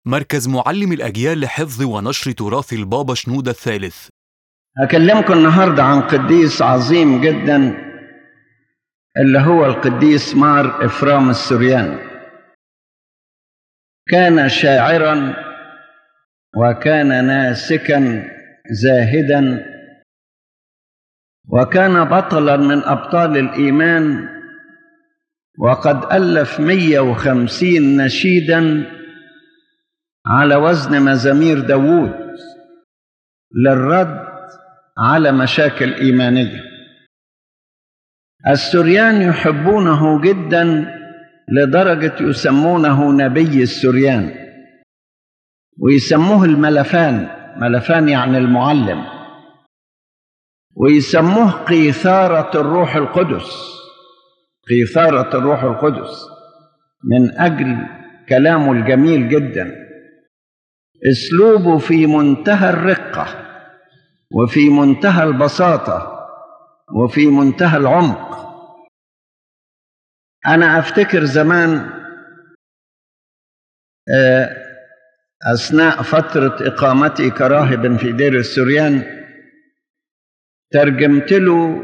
مركز معلم الأجيال لحفظ ونشر تراث البابا شنودة الثالث أكلمكم النهاردة عن قديس عظيم جدا اللي هو القديس مار إفرام السرياني كان شاعرا وكان ناسكا زاهدا وكان بطلا من أبطال الإيمان وقد ألف 150 نشيدا على وزن مزامير داوود للرد على مشاكل إيمانية السريان يحبونه جدا لدرجة يسمونه نبي السريان ويسموه الملفان ملفان يعني المعلم ويسموه قيثارة الروح القدس قيثارة الروح القدس من أجل كلامه الجميل جدا اسلوبه في منتهى الرقه وفي منتهى البساطه وفي منتهى العمق انا افتكر زمان اثناء فتره اقامتي كراهب في دير السريان ترجمت له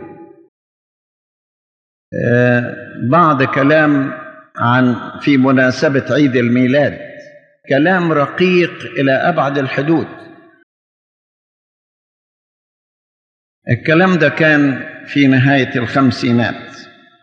بعض كلام عن في مناسبه عيد الميلاد كلام رقيق الى ابعد الحدود الكلام ده كان في نهايه الخمسينات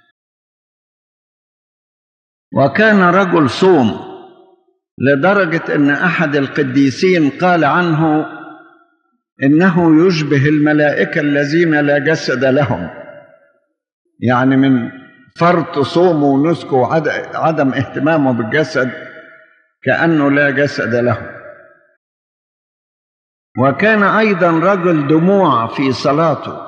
وكان رجل صوم لدرجه ان احد القديسين قال عنه انه يشبه الملائكه الذين لا جسد لهم يعني من فرط صومه ونسكه وعدم اهتمامه بالجسد كانه لا جسد له وكان ايضا رجل دموع في صلاته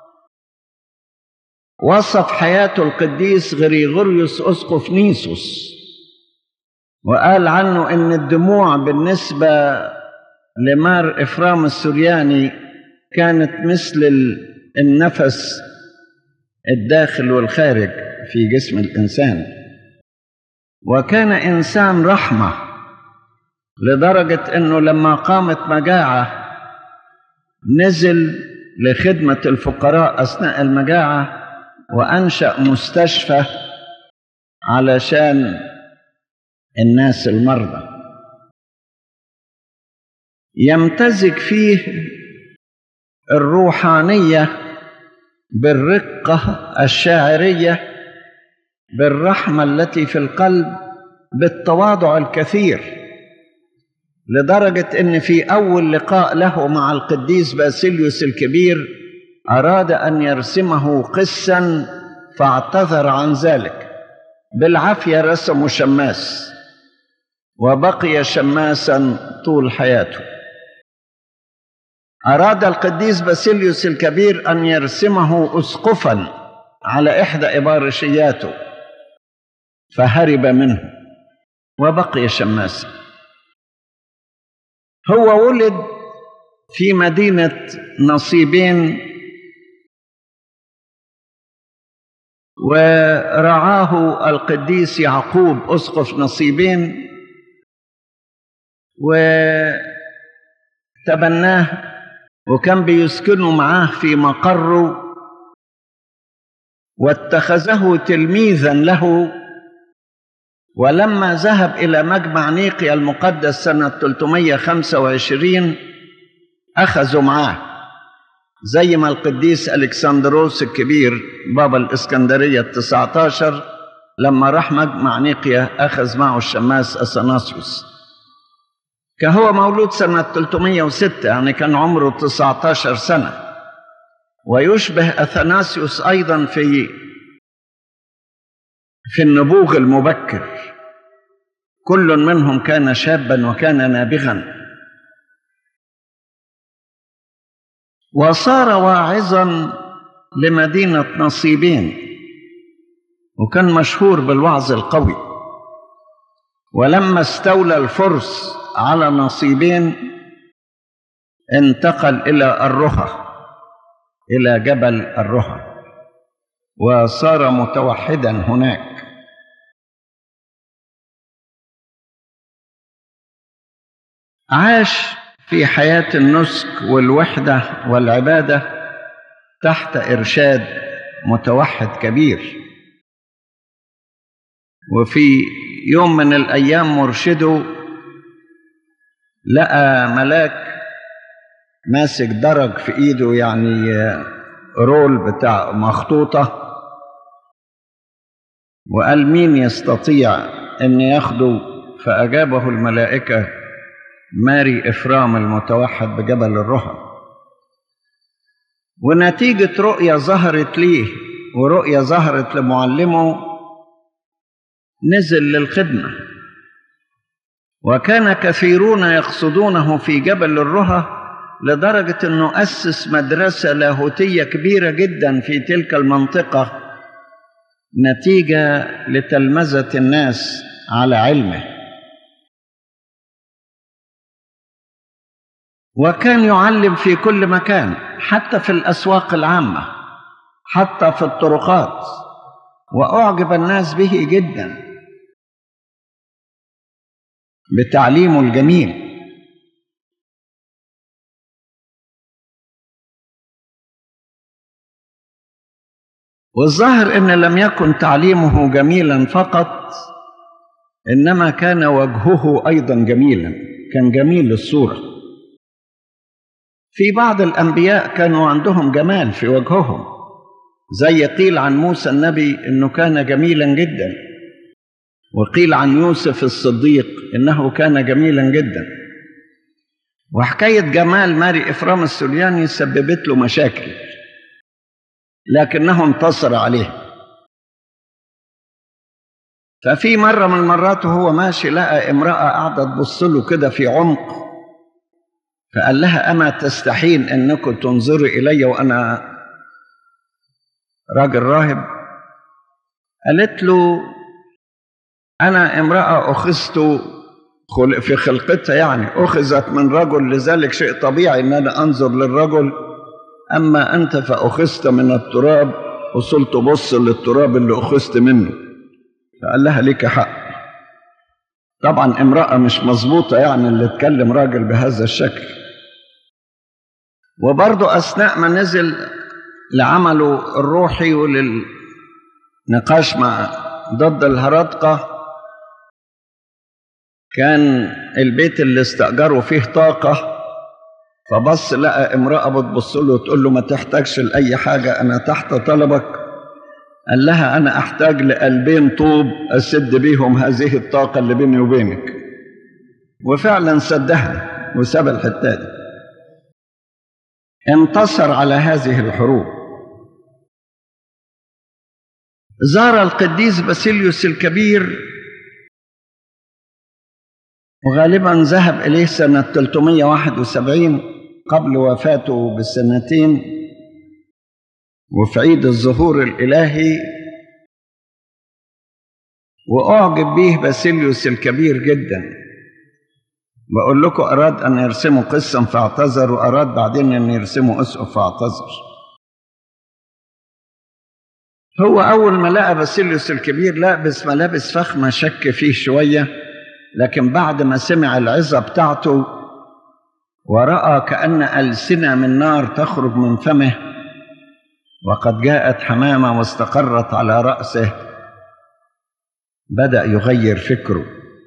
وصف حياته القديس غريغوريوس اسقف نيسوس وقال عنه ان الدموع بالنسبه لمار افرام السرياني كانت مثل النفس الداخل والخارج في جسم الانسان وكان انسان رحمه لدرجه انه لما قامت مجاعه نزل لخدمه الفقراء اثناء المجاعه وانشا مستشفى علشان الناس المرضى يمتزج فيه الروحانيه بالرقه الشاعريه بالرحمه التي في القلب بالتواضع الكثير لدرجه ان في اول لقاء له مع القديس باسيليوس الكبير اراد ان يرسمه قسا فاعتذر عن ذلك بالعافيه رسمه شماس وبقي شماسا طول حياته اراد القديس باسيليوس الكبير ان يرسمه اسقفا على احدى ابارشياته فهرب منه وبقي شماسا هو ولد في مدينه نصيبين ورعاه القديس يعقوب اسقف نصيبين وتبناه وكان بيسكنه معاه في مقره واتخذه تلميذا له ولما ذهب إلى مجمع نيقيا المقدس سنة 325 أخذوا معاه زي ما القديس ألكسندروس الكبير بابا الإسكندرية التسعة عشر لما راح مجمع نيقيا أخذ معه الشماس أثناسيوس كهو مولود سنة 306 يعني كان عمره 19 سنة ويشبه أثناسيوس أيضا في في النبوغ المبكر كل منهم كان شابا وكان نابغا وصار واعظا لمدينه نصيبين وكان مشهور بالوعظ القوي ولما استولى الفرس على نصيبين انتقل الى الرهى الى جبل الرهى وصار متوحدا هناك عاش في حياة النسك والوحدة والعبادة تحت إرشاد متوحد كبير وفي يوم من الأيام مرشده لقى ملاك ماسك درج في إيده يعني رول بتاع مخطوطة وقال مين يستطيع أن ياخده فأجابه الملائكة ماري إفرام المتوحد بجبل الرهب ونتيجة رؤية ظهرت ليه ورؤية ظهرت لمعلمه نزل للخدمة وكان كثيرون يقصدونه في جبل الرهى لدرجة أنه أسس مدرسة لاهوتية كبيرة جدا في تلك المنطقة نتيجة لتلمذة الناس على علمه وكان يعلم في كل مكان حتى في الاسواق العامه حتى في الطرقات واعجب الناس به جدا بتعليمه الجميل والظاهر ان لم يكن تعليمه جميلا فقط انما كان وجهه ايضا جميلا كان جميل الصوره في بعض الانبياء كانوا عندهم جمال في وجههم زي قيل عن موسى النبي انه كان جميلا جدا وقيل عن يوسف الصديق انه كان جميلا جدا وحكايه جمال ماري افرام السورياني سببت له مشاكل لكنه انتصر عليه ففي مره من المرات وهو ماشي لقى امراه قاعده تبص له كده في عمق فقال لها أما تستحين أنكم تنظروا إلي وأنا راجل راهب قالت له أنا امرأة أخذت في خلقتها يعني أخذت من رجل لذلك شيء طبيعي أن أنا أنظر للرجل أما أنت فأخذت من التراب وصلت بص للتراب اللي أخذت منه فقال لها ليك حق طبعا امرأة مش مظبوطة يعني اللي تكلم راجل بهذا الشكل وبرضه أثناء ما نزل لعمله الروحي وللنقاش مع ضد الهرطقة كان البيت اللي استأجروا فيه طاقة فبص لقى امرأة بتبص له وتقول له ما تحتاجش لأي حاجة أنا تحت طلبك قال لها أنا أحتاج لقلبين طوب أسد بيهم هذه الطاقة اللي بيني وبينك وفعلا سدها وساب الحتة دي انتصر على هذه الحروب زار القديس باسيليوس الكبير وغالبا ذهب إليه سنة 371 قبل وفاته بسنتين وفي عيد الظهور الإلهي وأعجب به باسيليوس الكبير جدا بقول لكم أراد أن يرسموا قسا فاعتذر وأراد بعدين أن يرسموا أسقف فاعتذر هو أول ما لقى باسيليوس الكبير لابس ملابس فخمة شك فيه شوية لكن بعد ما سمع العظة بتاعته ورأى كأن ألسنة من نار تخرج من فمه وقد جاءت حمامة واستقرت على رأسه بدأ يغير فكره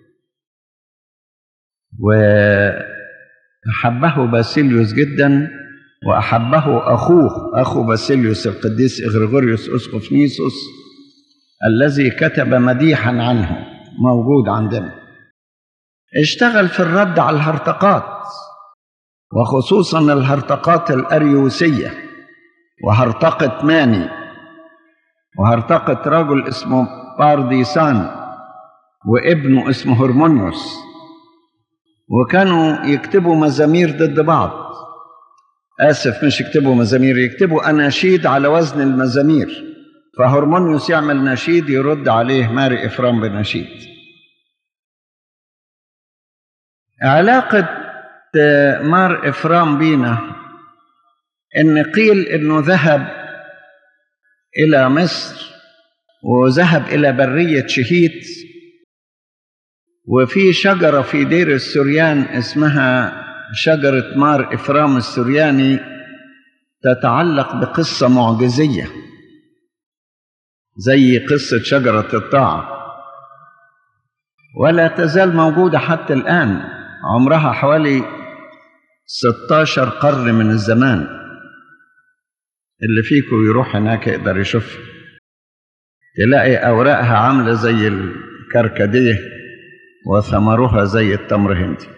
وأحبه باسيليوس جدا وأحبه أخوه أخو باسيليوس القديس إغريغوريوس أسقف نيسوس الذي كتب مديحا عنه موجود عندنا اشتغل في الرد على الهرطقات وخصوصا الهرطقات الأريوسية وهرطقة ماني وهرطقة رجل اسمه بارديسان وابنه اسمه هرمونيوس وكانوا يكتبوا مزامير ضد بعض آسف مش يكتبوا مزامير يكتبوا أناشيد على وزن المزامير فهرمونيوس يعمل نشيد يرد عليه ماري إفرام بنشيد علاقة مار إفرام بينا إن قيل إنه ذهب إلى مصر وذهب إلى برية شهيت وفي شجرة في دير السريان اسمها شجرة مار إفرام السرياني تتعلق بقصة معجزية زي قصة شجرة الطاعة ولا تزال موجودة حتى الآن عمرها حوالي 16 قرن من الزمان اللي فيكم يروح هناك يقدر يشوفها تلاقي أوراقها عاملة زي الكركديه وثمرها زي التمر هندي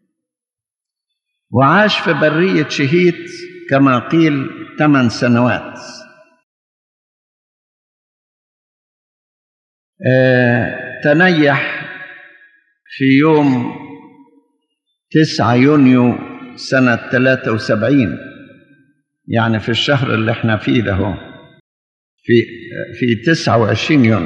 وعاش في برية شهيت كما قيل ثمان سنوات آه تنيح في يوم تسعة يونيو سنة 73 يعني في الشهر اللي احنا فيه ده هو في في 29 يونيو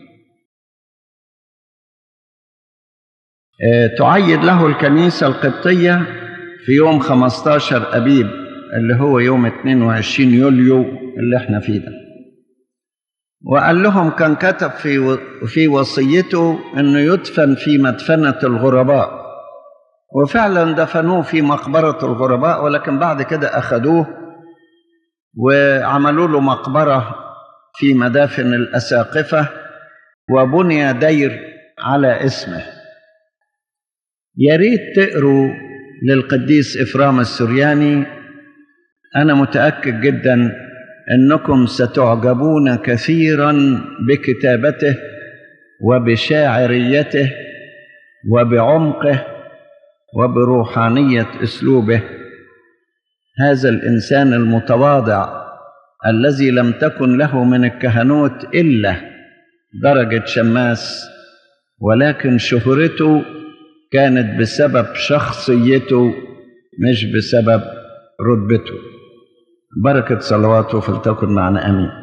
آه تعيد له الكنيسة القبطية في يوم 15 أبيب اللي هو يوم 22 يوليو اللي احنا فيه ده وقال لهم كان كتب في في وصيته انه يدفن في مدفنة الغرباء وفعلا دفنوه في مقبرة الغرباء ولكن بعد كده أخذوه وعملوا له مقبرة في مدافن الأساقفة وبني دير على اسمه يا ريت تقروا للقديس إفرام السرياني أنا متأكد جدا أنكم ستعجبون كثيرا بكتابته وبشاعريته وبعمقه وبروحانية أسلوبه هذا الإنسان المتواضع الذي لم تكن له من الكهنوت إلا درجة شماس ولكن شهرته كانت بسبب شخصيته مش بسبب رتبته بركة صلواته فلتكن معنا آمين